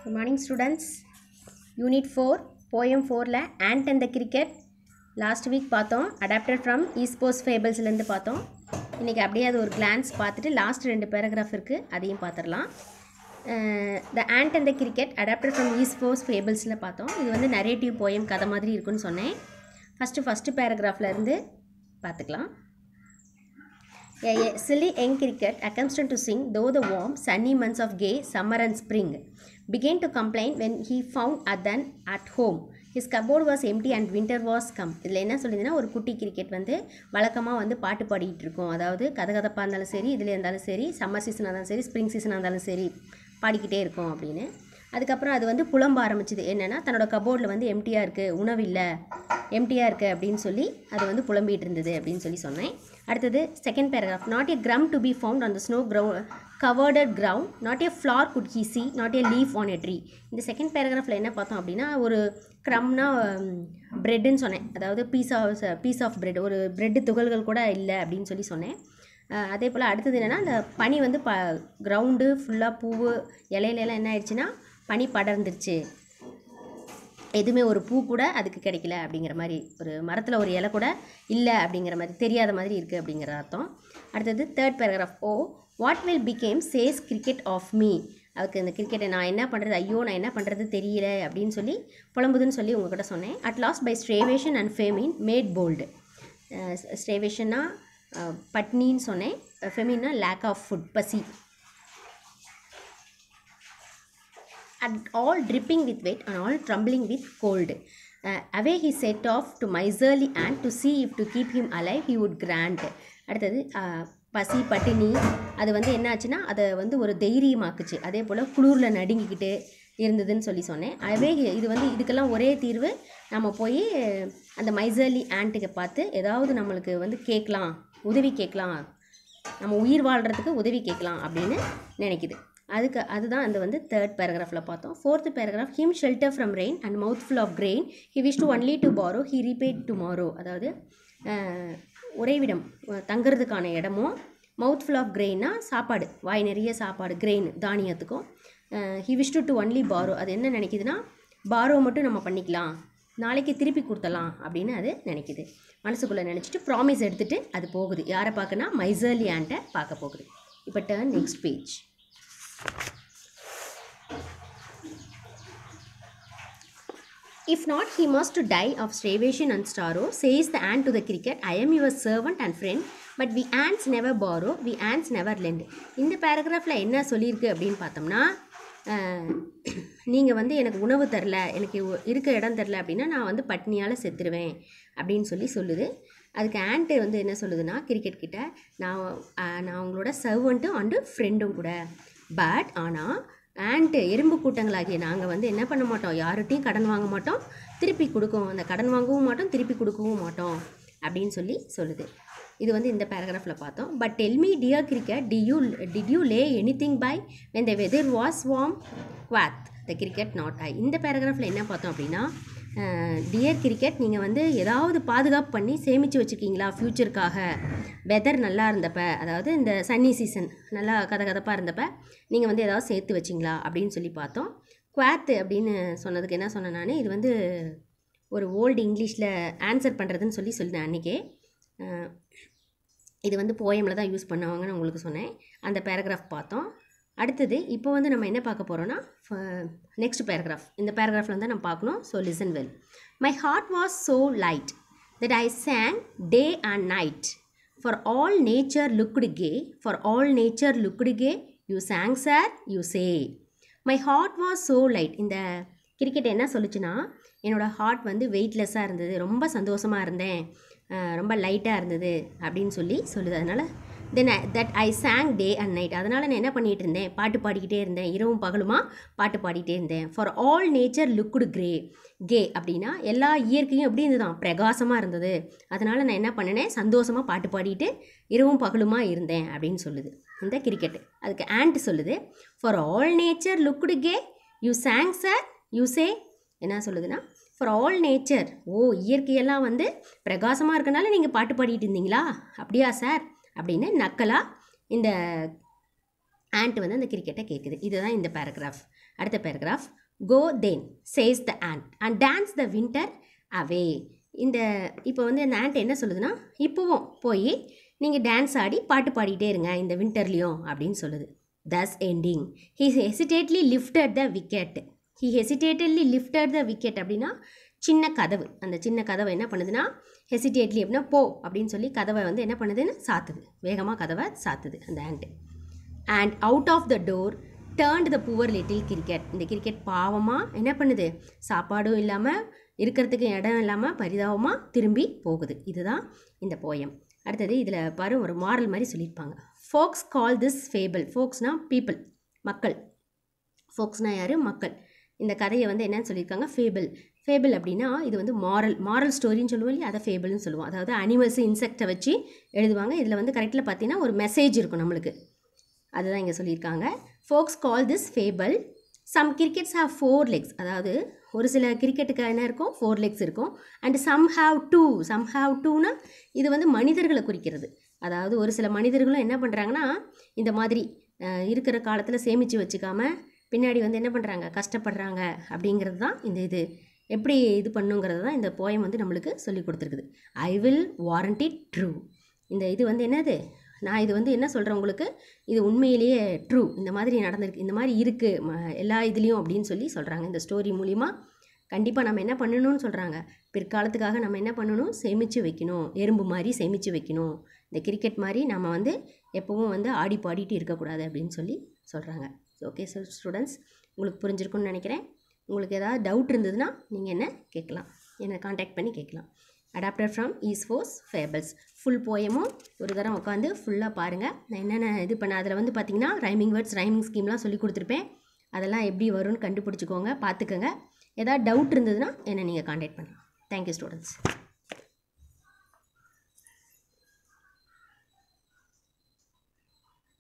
Good morning students unit four poem ஃபோரில் ant and the cricket last week பார்த்தோம் adapted from Aesop's ஃபேபிள்ஸ்லேருந்து பார்த்தோம் இன்றைக்கி அப்படியே அது ஒரு கிளான்ஸ் பார்த்துட்டு லாஸ்ட் ரெண்டு பேராகிராஃப் இருக்குது அதையும் பார்த்துடலாம் the ant and the cricket adapted from Aesop's ஃபேபிள்ஸில் பார்த்தோம் இது வந்து நரேட்டிவ் போயம் கதை மாதிரி இருக்குன்னு சொன்னேன் ஃபஸ்ட்டு ஃபஸ்ட்டு பேராகிராஃப்லேருந்து பார்த்துக்கலாம் A, a silly young cricket, accustomed to sing, though the warm, sunny months of gay summer and spring, began to complain when he found Adan at home. His cupboard was empty and winter was come. இதில் என்ன சொல்லுதுன்னா ஒரு குட்டி cricket வந்து வழக்கமாக வந்து பாட்டு பாடிட்டு இருக்கும் அதாவது கதகதப்பாக இருந்தாலும் சரி இதில் இருந்தாலும் சரி சம்மர் சீசனாக இருந்தாலும் சரி ஸ்ப்ரிங் சீசனாக இருந்தாலும் சரி பாடிக்கிட்டே இருக்கும் அப்படின்னு அதுக்கப்புறம் அது வந்து புலம்ப ஆரம்பிச்சுது என்னென்னா தன்னோட கபோர்டில் வந்து எம்டியாக இருக்குது உணவு இல்லை எம்டியாக இருக்குது அப்படின்னு சொல்லி அது வந்து புலம்பிகிட்டு இருந்தது அப்படின்னு சொல்லி சொன்னேன் அடுத்தது second paragraph not a crumb to be found on the snow ground covered ground not a flower could he see not a leaf on a tree இந்த செகண்ட் பேராகிராஃபில் என்ன பார்த்தோம் அப்படின்னா ஒரு க்ரம்னா ப்ரெட்டுன்னு சொன்னேன் அதாவது piece of piece of bread ஒரு பிரெட்டு துகள்கள் கூட இல்லை அப்படின்னு சொல்லி சொன்னேன் அஹ் அதே போல் அடுத்தது என்னென்னா அந்த பனி வந்து ப கிரவுண்டு ஃபுல்லாக பூவு இலையிலலாம் என்ன ஆயிடுச்சுன்னா பனி படர்ந்துருச்சு எதுவுமே ஒரு பூ கூட அதுக்கு கிடைக்கல அப்படிங்கிற மாதிரி ஒரு மரத்தில் ஒரு இலை கூட இல்லை அப்படிங்கிற மாதிரி தெரியாத மாதிரி இருக்குது அப்படிங்கிற அர்த்தம் அடுத்தது third paragraph oh what will become says cricket of me அதுக்கு இந்த கிரிக்கெட்டை நான் என்ன பண்ணுறது ஐயோ நான் என்ன பண்ணுறது தெரியல அப்படின்னு சொல்லி புலம்புதுன்னு சொல்லி உங்ககிட்ட சொன்னேன் at last by starvation and famine made bold ஸ்ட்ரேவேஷன்னா பட்னின்னு சொன்னேன் ஃபெமின்னா லேக் ஆஃப் ஃபுட் பசி and all dripping with wet and all trembling with cold. Uh, away he set off to miserly ant to see if to keep him alive he would grant. அடுத்தது uh, பசி பட்டினி அது வந்து என்னாச்சுன்னா அதை வந்து ஒரு தைரியமாக்குச்சு அதே போல் குளிரில் நடுங்கிக்கிட்டு இருந்ததுன்னு சொல்லி சொன்னேன் அதுவே இது வந்து இதுக்கெல்லாம் ஒரே தீர்வு நம்ம போய் அந்த மைசர்லி ஆண்ட்டுக்கு பார்த்து ஏதாவது நம்மளுக்கு வந்து கேட்கலாம் உதவி கேட்கலாம் நம்ம உயிர் வாழ்கிறதுக்கு உதவி கேட்கலாம் அப்படின்னு நினைக்குது அதுக்கு அதுதான் அந்த வந்து தேர்ட் பேராகிராஃபில் பார்த்தோம் fourth paragraph him shelter from rain and mouthful of grain he wish to only to borrow he repaid tomorrow அதாவது அஹ், உறைவிடம் அஹ், தங்குறதுக்கான இடமும் மவுத் ஃபுல் ஆஃப் கிரெயின்னா சாப்பாடு வாய் நிறைய சாப்பாடு கிரெயின் தானியத்துக்கும் he wish to to only borrow அது என்ன நினைக்குதுன்னா பாரோ மட்டும் நம்ம பண்ணிக்கலாம் நாளைக்கு திருப்பி கொடுத்தலாம் அப்படின்னு அது நினைக்குது மனசுக்குள்ளே நினச்சிட்டு ப்ராமிஸ் எடுத்துகிட்டு அது போகுது யாரை பார்க்கனா மைசர்லி ஆண்ட்டை பார்க்க போகுது இப்போ turn next page If not, he must die of starvation and sorrow, says the ant to the cricket, I am your servant and friend, but we ants never borrow, we ants never lend. இந்த பேராகிராஃபில் என்ன சொல்லியிருக்கு அப்படின்னு பார்த்தோம்னா நீங்கள் வந்து எனக்கு உணவு தரல எனக்கு உ- இருக்க இடம் தரல அப்படின்னா நான் வந்து பட்னியால் செத்துருவேன் அப்படின்னு சொல்லி சொல்லுது அதுக்கு ஆண்ட்டு வந்து என்ன சொல்லுதுன்னா கிரிக்கெட் கிட்ட நான் அஹ், நான் உங்களோட சர்வெண்ட்டும் அண்டு ஃப்ரெண்டும் கூட பட் ஆனால் ஆண்ட்டு எறும்பு கூட்டங்களாகிய நாங்கள் வந்து என்ன பண்ண மாட்டோம் யார்கிட்டையும் கடன் வாங்க மாட்டோம் திருப்பி கொடுக்கவும் அந்த கடன் வாங்கவும் மாட்டோம் திருப்பி கொடுக்கவும் மாட்டோம் அப்படின்னு சொல்லி சொல்லுது இது வந்து இந்த பேராகிராஃபில் பார்த்தோம் but tell me dear cricket do you did you lay anything by when the weather was warm quoth the cricket not I இந்த பேராகிராஃபில் என்ன பார்த்தோம் அப்படின்னா டியர் கிரிக்கெட் நீங்கள் வந்து ஏதாவது பாதுகாப்பு பண்ணி சேமித்து வச்சுருக்கீங்களா ஃப்யூச்சருக்காக வெதர் நல்லா இருந்தப்ப அதாவது இந்த சன்னி சீசன் நல்லா கதகதப்பாக இருந்தப்ப நீங்கள் வந்து ஏதாவது சேர்த்து வச்சிங்களா அப்படின்னு சொல்லி பார்த்தோம் குவாத்து அப்படின்னு சொன்னதுக்கு என்ன சொன்னேன் நான் இது வந்து ஒரு ஓல்டு இங்கிலீஷில் ஆன்சர் பண்ணுறதுன்னு சொல்லி சொல்லிட்டேன் அன்றைக்கே இது வந்து போயமில் தான் யூஸ் பண்ணுவாங்கன்னு உங்களுக்கு சொன்னேன் அந்த பேராகிராஃப் பார்த்தோம் அடுத்தது இப்போ வந்து நம்ம என்ன பார்க்க போகிறோன்னா நெக்ஸ்ட் பேராகிராஃப் இந்த பேராகிராஃபில் வந்து நம்ம பார்க்கணும் so listen well my heart was so light that I sang day and night. For all nature looked gay, for all nature looked gay, you sang, sir, you say. My heart was so light. இந்த cricket என்ன சொல்லுச்சுன்னா என்னோட heart வந்து வெயிட்லெஸ்ஸாக இருந்தது ரொம்ப சந்தோஷமாக இருந்தேன் அஹ் ரொம்ப லைட்டாக இருந்தது அப்படின்னு சொல்லி சொல்லுது அதனால் then that I sang day and night அதனால் நான் என்ன பண்ணிகிட்டு இருந்தேன் பாட்டு பாடிக்கிட்டே இருந்தேன் இரவும் பகலுமா பாட்டு பாடிட்டே இருந்தேன் for all nature looked grey gay அப்படின்னா எல்லா இயற்கையும் எப்படி இருந்ததுதான் பிரகாசமாக இருந்தது அதனால் நான் என்ன பண்ணினேன் சந்தோஷமாக பாட்டு பாடிட்டு இரவும் பகலுமா இருந்தேன் அப்படின்னு சொல்லுது இந்த கிரிக்கெட் அதுக்கு ஆண்ட் சொல்லுது for all nature looked gay you sang sir you say என்ன சொல்லுதுன்னா ஃபார் ஆல் நேச்சர் ஓ இயற்கையெல்லாம் வந்து பிரகாசமாக இருக்கனால நீங்கள் பாட்டு பாடிட்டு இருந்தீங்களா அப்படியா சார் அப்படின்னு நக்கலாக இந்த ஆண்ட் வந்து அந்த கிரிக்கெட்டை கேட்குது இதுதான் இந்த பேராகிராஃப் அடுத்த paragraph go then says the ant and dance the winter away இந்த இப்போ வந்து இந்த ஆண்ட் என்ன சொல்லுதுன்னா இப்போவும் போய் நீங்கள் டான்ஸ் ஆடி பாட்டு பாடிட்டே இருங்க இந்த வின்டர்லேயும் அப்படின்னு சொல்லுது thus ending he hesitatedly lifted the wicket he hesitatedly lifted the wicket அப்படின்னா சின்ன கதவு அந்த சின்ன கதவை என்ன பண்ணுதுன்னா ஹெசிடேட்லி அப்படின்னா போ அப்படின்னு சொல்லி கதவை வந்து என்ன பண்ணுதுன்னு சாத்துது வேகமாக கதவை சாத்துது அந்த ant and out of the door turned the poor little cricket இந்த கிரிக்கெட் பாவமாக என்ன பண்ணுது சாப்பாடும் இல்லாமல் இருக்கிறதுக்கு இடம் இல்லாமல் பரிதாபமாக திரும்பி போகுது இதுதான் இந்த போயம் அடுத்தது இதில் பாரு ஒரு மாரல் மாதிரி சொல்லியிருப்பாங்க ஃபோக்ஸ் கால் திஸ் ஃபேபிள் ஃபோக்ஸ்னால் பீப்புள் மக்கள் ஃபோக்ஸ்னால் யார் மக்கள் இந்த கதையை வந்து என்னன்னு சொல்லியிருக்காங்க ஃபேபிள் ஃபேபிள் அப்படின்னா இது வந்து மாரல் மாரல் ஸ்டோரின்னு சொல்லுவோம் இல்லையா அதை ஃபேபிள்னு சொல்லுவோம் அதாவது அனிமல்ஸ் இன்செக்டை வச்சு எழுதுவாங்க இதில் வந்து கரெக்டில் பார்த்தீங்கன்னா ஒரு மெசேஜ் இருக்கும் நம்மளுக்கு அதுதான் இங்கே சொல்லியிருக்காங்க folks call this fable some crickets have four legs அதாவது ஒரு சில கிரிக்கெட்டுக்கு என்ன இருக்கும் ஃபோர் லெக்ஸ் இருக்கும் and some have two some have டூனா இது வந்து மனிதர்களை குறிக்கிறது அதாவது ஒரு சில மனிதர்களும் என்ன பண்ணுறாங்கன்னா இந்த மாதிரி அஹ், இருக்கிற காலத்தில் சேமித்து வச்சுக்காம பின்னாடி வந்து என்ன பண்ணுறாங்க கஷ்டப்படுறாங்க அப்படிங்கிறது தான் இந்த இது எப்படி இது பண்ணுங்கிறது தான் இந்த போயம் வந்து நம்மளுக்கு சொல்லி கொடுத்துருக்குது ஐ வில் வாரண்டி ட்ரூ இந்த இது வந்து என்னது நான் இது வந்து என்ன சொல்கிறேன் உங்களுக்கு இது உண்மையிலேயே ட்ரூ இந்த மாதிரி நடந்திருக்கு இந்த மாதிரி இருக்குது ம- எல்லா இதுலேயும் அப்படின்னு சொல்லி சொல்கிறாங்க இந்த ஸ்டோரி மூலிமா கண்டிப்பாக நம்ம என்ன பண்ணணும்னு சொல்கிறாங்க பிற்காலத்துக்காக நம்ம என்ன பண்ணணும் சேமித்து வைக்கணும் எறும்பு மாதிரி சேமித்து வைக்கணும் இந்த கிரிக்கெட் மாதிரி நம்ம வந்து எப்போவும் வந்து ஆடி பாடிட்டு இருக்கக்கூடாது அப்படின்னு சொல்லி சொல்கிறாங்க ஓகே சார் ஸ்டூடெண்ட்ஸ் உங்களுக்கு புரிஞ்சிருக்கும்னு நினைக்கிறேன் உங்களுக்கு ஏதாவது டவுட் இருந்ததுன்னா நீங்கள் என்ன கேட்கலாம் என்னை காண்டாக்ட் பண்ணி கேட்கலாம் adapted from Aesop's fables full போயமும் ஒரு தரம் உட்காந்து ஃபுல்லாக பாருங்கள் நான் என்னென்ன இது பண்ண அதில் வந்து பார்த்தீங்கன்னா ரைமிங் வேர்ட்ஸ் ரைமிங் ஸ்கீம்லாம் சொல்லி கொடுத்துருப்பேன் அதெல்லாம் எப்படி வரும்னு கண்டுபிடிச்சிக்கோங்க பார்த்துக்கோங்க ஏதாவது டவுட் இருந்ததுன்னா என்னை நீங்கள் காண்டாக்ட் பண்ணலாம் தேங்க்யூ ஸ்டூடெண்ட்ஸ்